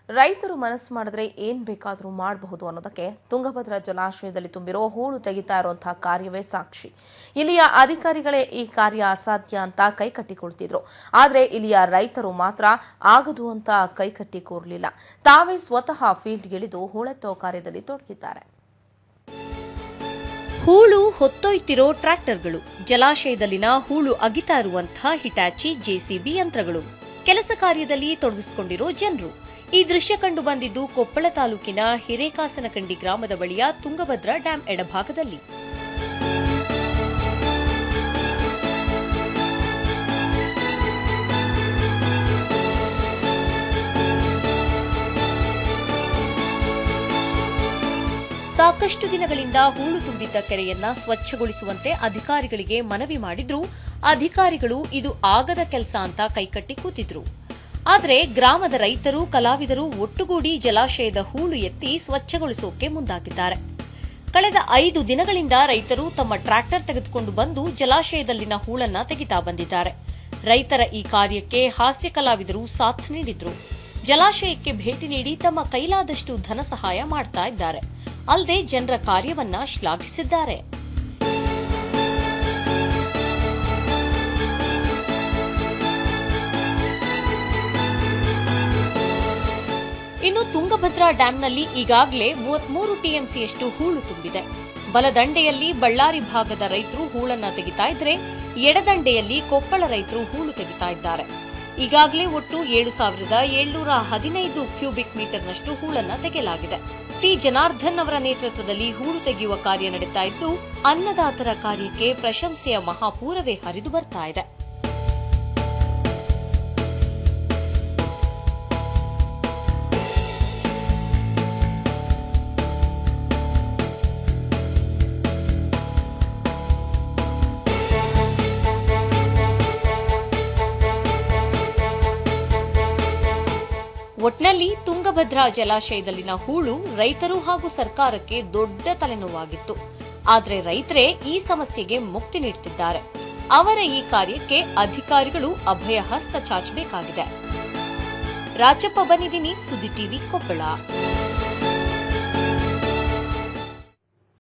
ರೈತರು ಮನಸ್ಸು ಮಾಡಿದ್ರೆ ಏನ್ ಬೇಕಾದರೂ ಮಾಡಬಹುದು ಅನ್ನೋದಕ್ಕೆ ತುಂಗಭದ್ರಾ ಜಲಾಶಯದಲ್ಲಿ ತುಂಬಿರೋ ಹೂಳು ತೆಗಿತಾ ಇರುವಂತಹ ಕಾರ್ಯವೇ ಸಾಕ್ಷಿ ಇಲ್ಲಿಯ ಅಧಿಕಾರಿಗಳೇ ಈ ಕಾರ್ಯ ಅಸಾಧ್ಯ ಅಂತ ಕೈಕಟ್ಟಿಕೊಳ್ತಿದ್ರು ಆದ್ರೆ ಇಲ್ಲಿಯ ರೈತರು ಮಾತ್ರ ಆಗದು ಅಂತ ಕೈಕಟ್ಟಿ ಕೂರ್ಲಿಲ್ಲ ತಾವೇ ಸ್ವತಃ ಫೀಲ್ಡ್ಗಿಳಿದು ಹೂಳೆತ್ತೋ ಕಾರ್ಯದಲ್ಲಿ ತೊಡಗಿದ್ದಾರೆ ಹೂಳು ಹೊತ್ತೊಯ್ತಿರೋ ಟ್ರ್ಯಾಕ್ಟರ್ಗಳು ಜಲಾಶಯದಲ್ಲಿನ ಹೂಳು ಅಗಿತಾ ಇರುವಂತಹ ಹಿಟಾಚಿ ಜೆಸಿಬಿ ಯಂತ್ರಗಳು ಕೆಲಸ ಕಾರ್ಯದಲ್ಲಿ ತೊಡಗಿಸಿಕೊಂಡಿರೋ ಜನರು ಈ ದೃಶ್ಯ ಕಂಡು ಬಂದಿದ್ದು ಕೊಪ್ಪಳ ತಾಲೂಕಿನ ಹಿರೇಕಾಸನಕಂಡಿ ಗ್ರಾಮದ ಬಳಿಯ ತುಂಗಭದ್ರಾ ಡ್ಯಾಂ ಎಡಭಾಗದಲ್ಲಿ ಸಾಕಷ್ಟು ದಿನಗಳಿಂದ ಹೂಳು ತುಂಬಿದ್ದ ಕೆರೆಯನ್ನ ಸ್ವಚ್ಛಗೊಳಿಸುವಂತೆ ಅಧಿಕಾರಿಗಳಿಗೆ ಮನವಿ ಮಾಡಿದ್ರೂ ಅಧಿಕಾರಿಗಳು ಇದು ಆಗದ ಕೆಲಸ ಅಂತ ಕೈಕಟ್ಟಿ ಕೂತಿದ್ರು ಆದರೆ ಗ್ರಾಮದ ರೈತರು ಕಲಾವಿದರು ಒಟ್ಟುಗೂಡಿ ಜಲಾಶಯದ ಹೂಳು ಎತ್ತಿ ಸ್ವಚ್ಛಗೊಳಿಸೋಕೆ ಮುಂದಾಗಿದ್ದಾರೆ ಕಳೆದ ಐದು ದಿನಗಳಿಂದ ರೈತರು ತಮ್ಮ ಟ್ರ್ಯಾಕ್ಟರ್ ತೆಗೆದುಕೊಂಡು ಬಂದು ಜಲಾಶಯದಲ್ಲಿನ ಹೂಳನ್ನ ತೆಗಿತಾ ಬಂದಿದ್ದಾರೆ ರೈತರ ಈ ಕಾರ್ಯಕ್ಕೆ ಹಾಸ್ಯ ಕಲಾವಿದರು ಸಾಥ್ ನೀಡಿದ್ರು ಜಲಾಶಯಕ್ಕೆ ಭೇಟಿ ನೀಡಿ ತಮ್ಮ ಕೈಲಾದಷ್ಟು ಧನ ಸಹಾಯ ಮಾಡ್ತಾ ಇದ್ದಾರೆ ಅಲ್ಲದೆ ಜನರ ಕಾರ್ಯವನ್ನ ಶ್ಲಾಘಿಸಿದ್ದಾರೆ ಇನ್ನು ತುಂಗಭದ್ರಾ ಡ್ಯಾಂನಲ್ಲಿ ಈಗಾಗಲೇ ಮೂವತ್ಮೂರು ಟಿಎಂಸಿಯಷ್ಟು ಹೂಳು ತುಂಬಿದೆ ಬಲದಂಡೆಯಲ್ಲಿ ಬಳ್ಳಾರಿ ಭಾಗದ ರೈತರು ಹೂಳನ್ನ ತೆಗಿತಾ ಇದ್ರೆ ಎಡದಂಡೆಯಲ್ಲಿ ಕೊಪ್ಪಳ ರೈತರು ಹೂಳು ತೆಗಿತಾ ಇದ್ದಾರೆ ಈಗಾಗಲೇ ಒಟ್ಟು ಏಳು ಸಾವಿರದ ಏಳ್ನೂರ ಹದಿನೈದು ಕ್ಯೂಬಿಕ್ ಮೀಟರ್ನಷ್ಟು ಹೂಳನ್ನ ತೆಗೆಯಲಾಗಿದೆ ಟಿ ಜನಾರ್ದನ್ ಅವರ ನೇತೃತ್ವದಲ್ಲಿ ಹೂಳು ತೆಗೆಯುವ ಕಾರ್ಯ ನಡೀತಾ ಇದ್ದು ಅನ್ನದಾತರ ಕಾರ್ಯಕ್ಕೆ ಪ್ರಶಂಸೆಯ ಮಹಾಪೂರವೇ ಹರಿದು ಬರ್ತಾ ಇದೆ ಒಟ್ನಲ್ಲಿ ತುಂಗಭದ್ರಾ ಜಲಾಶಯದಲ್ಲಿನ ಹೂಳು ರೈತರು ಹಾಗೂ ಸರ್ಕಾರಕ್ಕೆ ದೊಡ್ಡ ತಲೆನೋವಾಗಿತ್ತು ಆದರೆ ರೈತರೇ ಈ ಸಮಸ್ಯೆಗೆ ಮುಕ್ತಿ ನೀಡುತ್ತಿದ್ದಾರೆ ಅವರ ಈ ಕಾರ್ಯಕ್ಕೆ ಅಧಿಕಾರಿಗಳು ಅಭಯ ಹಸ್ತ ಚಾಚಬೇಕಾಗಿದೆ ರಾಜಪ್ಪ ಬನಿದಿನಿ ಸುದ್ದಿ ಟಿವಿ ಕೊಪ್ಪಳ